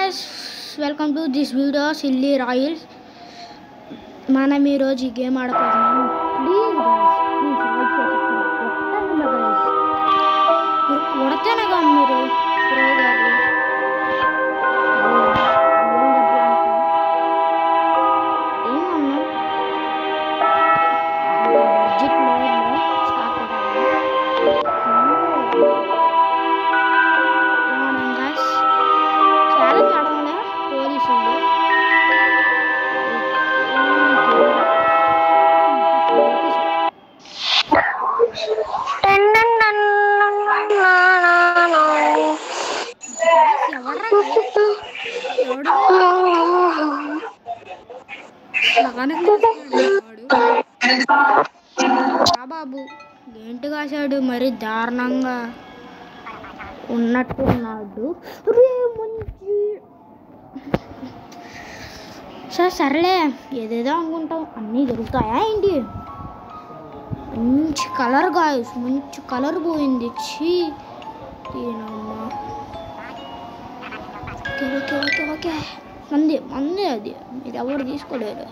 Guys welcome to this video silly royals మనం ఈరోజు ఈ గేమ్ ఆడపోతున్నాం ప్లీజ్ మీరు కొడితేనే కదా మీరు ప్రో గారు ఏమన్నా బడ్జెట్ లెవెల్లో స్టార్ట్ గాయస్ ఛాలెంజ్ ఆడడంలే పోలీసులు ఎవర్రా ఎవడు బాగానే వాడు ఆ బాబు ఏంటి కాశాడు మరి దారుణంగా ఉన్నట్టు ఉన్నాడు రే మంచి సరే సర్లే ఏదేదో అనుకుంటాం అన్నీ దొరుకుతాయా ఏంటి మంచి కలర్ గాయస్ మంచి కలర్ పోయింది చీ దీనమ్మా ఓకే ఓకే ఓకే ఓకే మంది మంది అది ఇది ఎవరు తీసుకోలేరు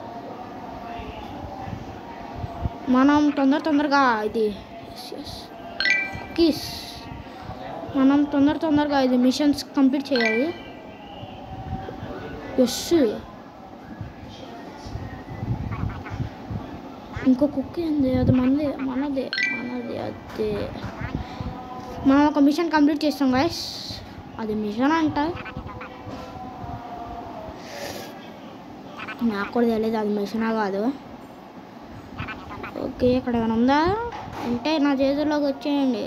మనం తొందర తొందరగా ఇది కీస్ మనం తొందర తొందరగా ఇది మిషన్స్ కంప్లీట్ చేయాలి ఎస్ ఇంకో కుక్ ఉంది అది మనది మనదే మనది అదే మనం ఒక మిషన్ కంప్లీట్ చేస్తాం గైస్ అది మిషన్ అంట నాకు కూడా తెలియదు అది మిషనా కాదు ఓకే ఇక్కడ ఏమైనా ఉందా ఉంటే నా చేతుల్లోకి వచ్చేయండి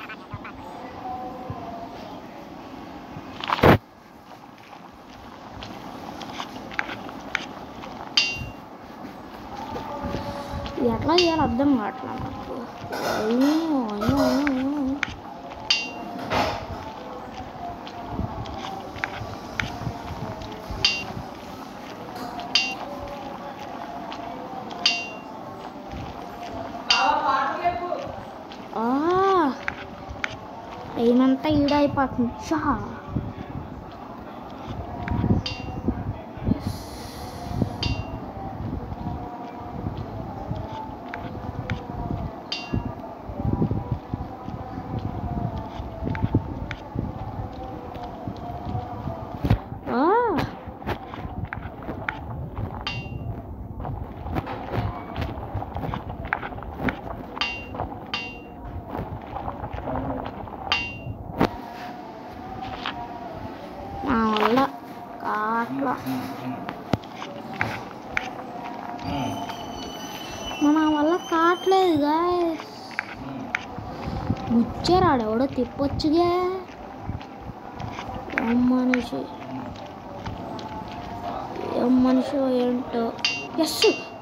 ఇది ఎట్లా చేయాలో అర్థం కావట్లా నాకు అయ్యో, అయ్యో, అయ్యో, అయ్యో. ఆ, ఏమంతా ఈడైపోతుంది చా ఆ మా వల్ల కాట్లా మన వల్ల కావట్లేదు గాయస్ ముచ్చారాడు ఎవడో తిప్పొచ్చుగా ఏం మనిషి ఏం మనిషి ఏంటో ఎస్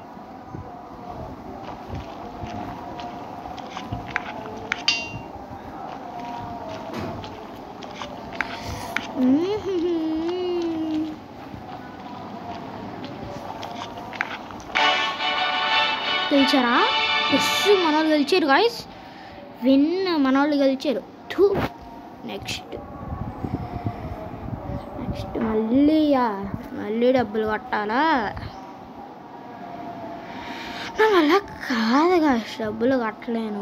గెలిచారా ఎస్ మనోళ్ళు గెలిచారు గాయస్ విన్ మనోళ్ళు గెలిచారు టూ నెక్స్ట్ నెక్స్ట్ మళ్ళీ ఆ, మళ్ళీ డబ్బులు కట్టాలా నా వల్ల కాదు గాయస్ డబ్బులు కట్టలేను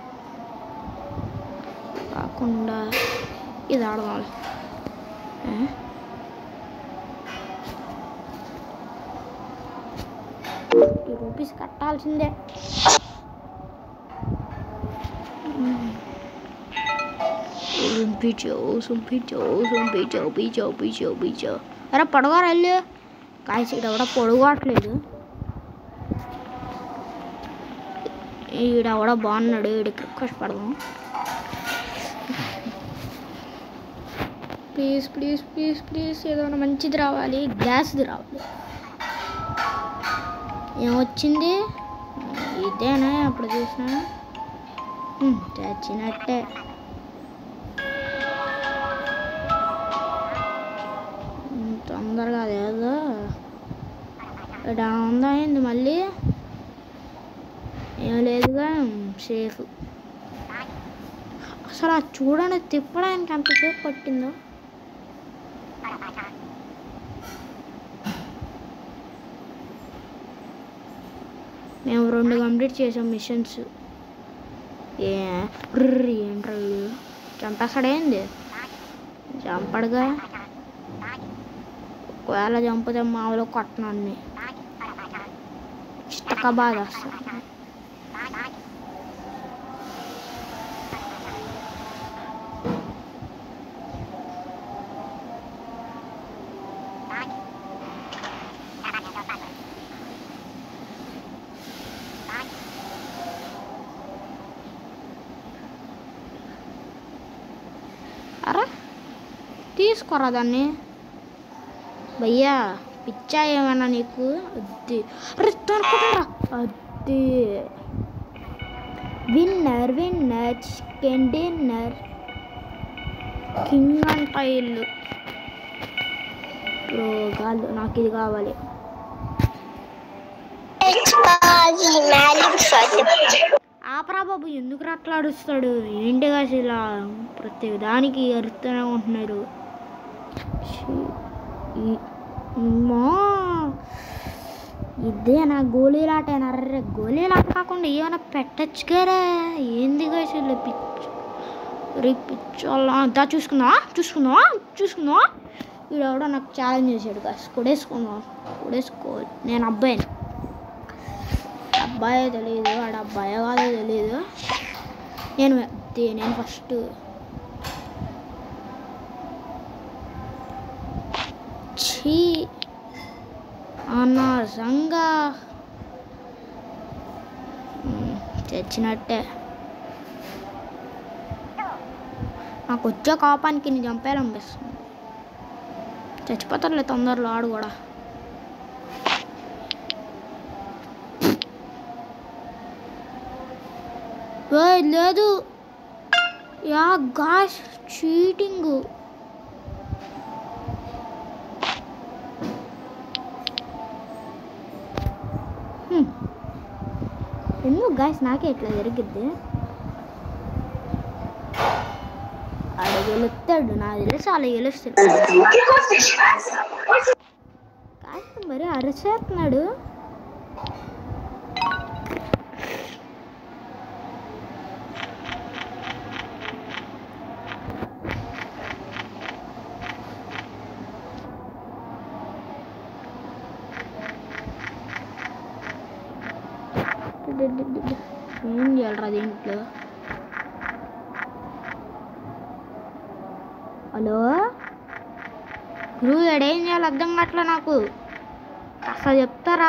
కాకుండా ఇది ఆడదాం ఆ? ఫిఫ్టీ రూపీస్ కట్టాల్సిందే పిచ్చో పిచ్చో పిచ్చో పిచ్చో పిచ్చో పిచ్చో అరే పొడగారు వెళ్ళి కాయసి ఇక్కడ కూడా పొడగట్లేదు ఈడ కూడా బాగున్నాడు ఈడికి కష్టపడదాం ప్లీజ్ ప్లీజ్ ప్లీజ్ ప్లీజ్ ఏదైనా మంచిది రావాలి గ్యాస్ది రావాలి ఏమొచ్చింది ఇదేనా అప్పుడు చూసిన చచ్చినట్టే ఉమ్, తొందరగా అదేదో ఇక్కడ ఉందా ఏంది మళ్ళీ ఏం లేదుగా సేఫ్ అసలు అది చూడండి తిప్పడానికి ఎంతసేపు పట్టిందో మేము రెండు కంప్లీట్ చేసాం మిషన్స్ ఏ ర్ర్ ఏంట్రా వీడు చంపేస్తాడేంది చంపడుగా ఒకవేళ చంపితే మామూలు కొట్టనాన్ని చిత్తక బాధ వస్తుంది అరే తీసుకోరా దాన్ని భయ్యా పిచ్చా ఏమన్నా నీకు అద్ది అరే తనుకుంటారా అద్ది winner winner chicken dinner king అంట ఇల్లు బ్రో కాదు నాకు ఇది కావాలి ఆపరా బాబు ఎందుకు రట్లాడుస్తాడు ఏంటి కాసి ఇలా ప్రతి దానికి అరుస్తూనే ఉంటున్నారు ఛీ, ఈ- అమ్మా. ఇదే నా గోళీలాటేనా అర్రే గోళీలాట కాకుండా ఏమైనా పెట్టచ్చు కదా ఏంది కాసి ఇలా పిచ్చి రే పిచ్చోళ్ళ అంతా చూసుకుందామా చూసుకుందామా చూసుకుందామా వీడు ఎవడో నాకు ఛాలెంజ్ చేశాడు కాసి కొడేసుకుందాం కొడేసుకోవాలి నేను అబ్బాయిని అబ్బాయే తెలియదు వాడు అబ్బాయే కాదో తెలియదు నేను అదే నేను ఫస్ట్ ఛీ అనవసరంగా మ్, చచ్చినట్టే నాకు వచ్చే కోపానికి నీ చంపేయాలనిపిస్తుంది చచ్చిపోతారులే తొందరలో ఆడు కూడా ఏయ్, లేదు యా గాష్ చీటింగ్ ఎందుకు గాయస్ నాకే ఇట్లా జరిగిద్ది ఆడ గెలుస్తాడు నా తెలిసి అలా గెలుస్తాడు కాస్త మరి అరచేస్తున్నాడు ఏం చేయాలరా దీంట్లో హలో గురువు ఏం చేయాలి అర్థం కావట్లే నాకు అసలు చెప్తారా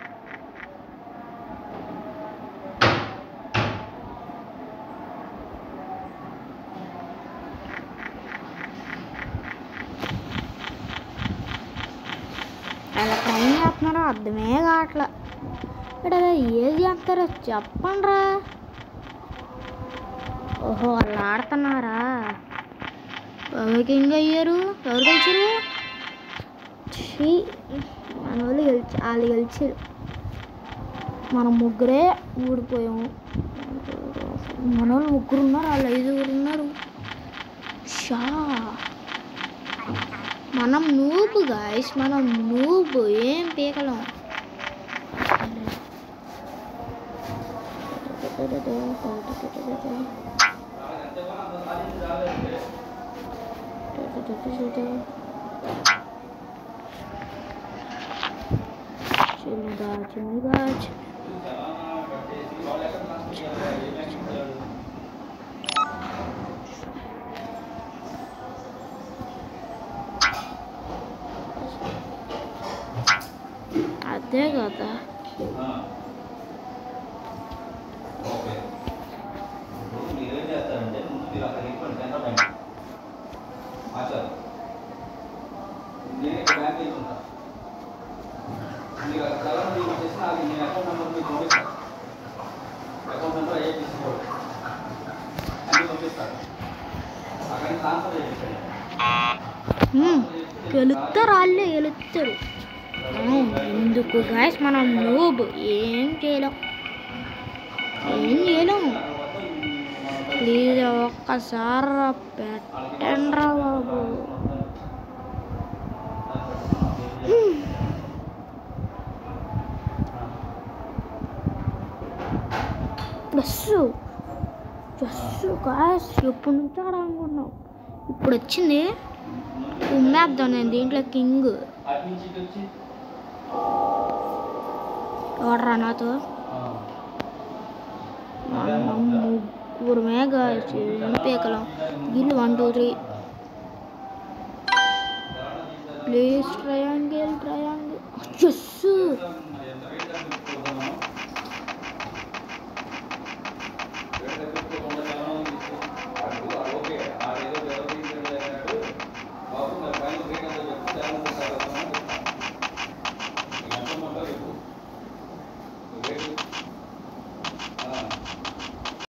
అలా ట్రైన్ చేస్తున్నారో అర్థమే కావట్లే ఇక్కడ ఏది అంటారో చెప్పండి రా ఓహో వాళ్ళు ఆడుతున్నారా ఎవరు కింగ్ అయ్యారు ఎవరు గెలిచారు ఛీ, మన వాళ్ళు గెలిచి వాళ్ళు గెలిచారు మనం ముగ్గురే ఊడిపోయాము మన వాళ్ళు ముగ్గురు ఉన్నారు వాళ్ళు ఐదుగురు ఉన్నారు షా మనం నూబు గాయస్ మనం నూబు ఏం పీకలం చిన్నగా చిన్నగా చిన్న- అదే కదా ఓకే ఇప్పుడు మీరు ఏం చేస్తారంటే ముందు మీరు అక్కడ ఇవ్వండి సెంటర్ బ్యాంక్ ఆచారు నేను ఇక్కడ బ్యాంక్ వెళ్తుంటా మీరు అక్కడ ఎవరైనా మీకు వచ్చేసి నాకు నేను అకౌంట్ నెంబర్ మీకు పంపిస్తాను అకౌంట్ నెంబర్ అయ్యే తీసుకోండి అన్నీ పంపిస్తాను అక్కడ ట్రాన్స్ఫర్ చేయండి హ్మ్, గెలుస్తారు వాళ్ళే గెలుస్తారు అవును, ఎందుకు గాయస్ మనం నూబ్ ఏం చేయలేం ఏం చేయలేం ప్లీజ్ ఒక్కసారి రా పెట్టండి రా బాబు ప్లస్ ప్లస్ గాయస్ ఎప్పుడు నుంచి ఆడాలనుకున్నావు ఇప్పుడు వచ్చింది ఉమ్మేద్దాం నేను దీంట్లో కింగ్ అటు నుంచి ఇటు వచ్చి ఎవడరా నాతో ఆ. మన ముగ్గురు మేఘ పీకలం గిల్లు one two three please triangle triangle Jassu మరి ఎంత రేట్ అని చెప్పుకోగలము?